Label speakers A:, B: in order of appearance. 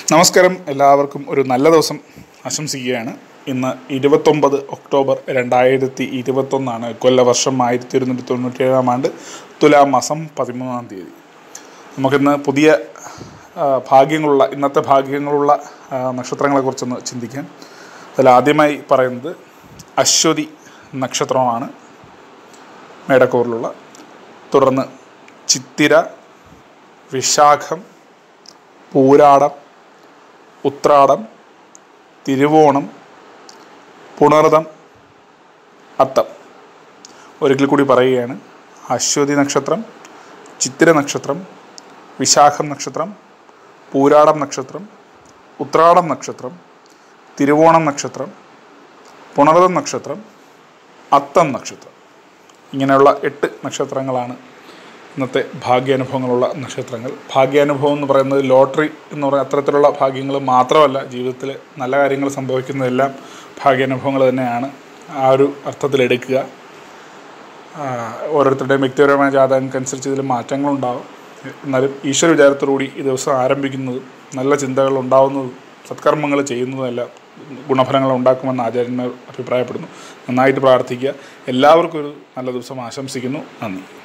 A: നമസ്കാരം എല്ലാവർക്കും ഒരു നല്ല ദിവസം ആശംസിക്കുകയാണ് ഇന്ന് ഇരുപത്തൊമ്പത് ഒക്ടോബർ രണ്ടായിരത്തി ഇരുപത്തൊന്നാണ് കൊല്ലവർഷം ആയിരത്തി ഒരുന്നൂറ്റി തൊണ്ണൂറ്റി ഏഴാം ആണ്ട് തുലാം മാസം പതിമൂന്നാം തീയതി നമുക്കിന്ന് പുതിയ ആ, ഭാഗ്യങ്ങളുള്ള ഇന്നത്തെ ഭാഗ്യങ്ങളുള്ള ആ, നക്ഷത്രങ്ങളെക്കുറിച്ചൊന്ന് ചിന്തിക്കാം അതിൽ ആദ്യമായി പറയുന്നത് അശ്വതി നക്ഷത്രമാണ് മേടക്കൂറിലുള്ള തുടർന്ന് ചിത്തിര വിശാഖം പൂരാടം ഉത്രാടം തിരുവോണം പുണർദം അത്തം ഒരിക്കൽ കൂടി പറയുകയാണ് അശ്വതി നക്ഷത്രം ചിത്തിര നക്ഷത്രം വിശാഖം നക്ഷത്രം പൂരാടം നക്ഷത്രം ഉത്രാടം നക്ഷത്രം തിരുവോണം നക്ഷത്രം പുണർദം നക്ഷത്രം അത്തം നക്ഷത്രം ഇങ്ങനെയുള്ള എട്ട് നക്ഷത്രങ്ങളാണ് ഇന്നത്തെ ഭാഗ്യാനുഭവങ്ങളുള്ള നക്ഷത്രങ്ങൾ ഭാഗ്യാനുഭവം എന്ന് പറയുന്നത് ലോട്ടറി എന്ന് പറയുന്ന അത്തരത്തിലുള്ള ഭാഗ്യങ്ങൾ മാത്രമല്ല ജീവിതത്തിൽ നല്ല കാര്യങ്ങൾ സംഭവിക്കുന്നതെല്ലാം ഭാഗ്യാനുഭവങ്ങൾ തന്നെയാണ് ആ ഒരു അർത്ഥത്തിലെടുക്കുക ആ, ഓരോരുത്തരുടെയും വ്യക്തിപരമായ ജാതകങ്ങൾക്കനുസരിച്ച് ഇതിൽ മാറ്റങ്ങളുണ്ടാവും എന്നാലും ഈശ്വര വിചാരത്തോടുകൂടി ഈ ദിവസം ആരംഭിക്കുന്നതും നല്ല ചിന്തകൾ ഉണ്ടാവുന്നതും സത്കർമ്മങ്ങൾ ചെയ്യുന്നതുമെല്ലാം ഗുണഫലങ്ങൾ ഉണ്ടാക്കുമെന്ന് ആചാര്യന്മാർ അഭിപ്രായപ്പെടുന്നു നന്നായിട്ട് പ്രാർത്ഥിക്കുക എല്ലാവർക്കും ഒരു നല്ല ദിവസം ആശംസിക്കുന്നു നന്ദി